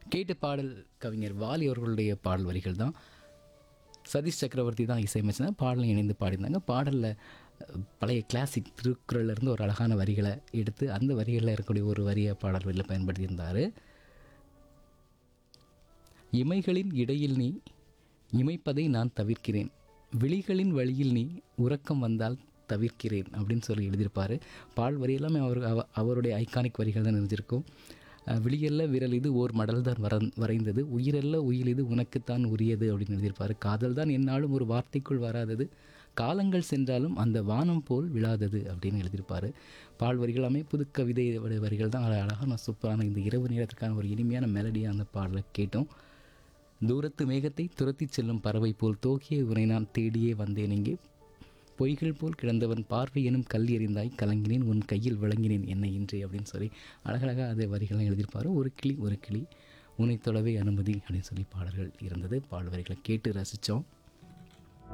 கேட்ட பாடல் கவிஞர் வாலி அவர்களுடைய பாடல் வரிகள் தான் சதீஷ் சக்கரவர்த்தி தான் இசையமைச்சனா பாடலும் இணைந்து பாடியிருந்தாங்க பாடலில் பழைய கிளாசிக் திருக்குறள்ல இருந்து ஒரு அழகான வரிகளை எடுத்து அந்த வரிகளில் இருக்கக்கூடிய ஒரு வரியை பாடல் வரியில் பயன்படுத்தியிருந்தார் இமைகளின் இடையில் நீ இமைப்பதை நான் தவிர்க்கிறேன் விழிகளின் வழியில் நீ உறக்கம் வந்தால் தவிர்க்கிறேன் அப்படின்னு சொல்லி எழுதியிருப்பார் பால் வரி எல்லாமே அவர் அவ- அவருடைய ஐகானிக் வரிகள் தான் இருந்திருக்கும் அஹ், விழியல்ல விரல் இது ஓர் மடல் தான் வர வரைந்தது உயிரல்ல உயில் இது உனக்குத்தான் உரியது அப்படின்னு எழுதியிருப்பார் காதல் தான் என்னாலும் ஒரு வார்த்தைக்குள் வராதது காலங்கள் சென்றாலும் அந்த வானம் போல் விழாதது அப்படின்னு எழுதியிருப்பார் பால் வரிகள் எல்லாமே புது கவிதை வரிகள் தான் அழ- அழகான சூப்பரான இந்த இரவு நேரத்துக்கான ஒரு இனிமையான மெலடியாக அந்த பாடலை கேட்டோம் தூரத்து மேகத்தை துரத்திச் செல்லும் பறவை போல் தோகிய உரை நான் தேடியே வந்தேன் இங்கே பொய்கள் போல் கிடந்தவன் பார்வை எனும் கல் எறிந்தாய் கலங்கினேன் உன் கையில் விளங்கினேன் என்னை இன்றே அப்படின்னு சொல்லி அழகழகாக அது வரிகளை எழுதியிருப்பார் ஒரு கிளி ஒரு கிளி உன்னை தொலைவே அனுமதி அப்படின்னு சொல்லி பாடல்கள் இருந்தது பாடல் வரிகளை கேட்டு ரசித்தோம்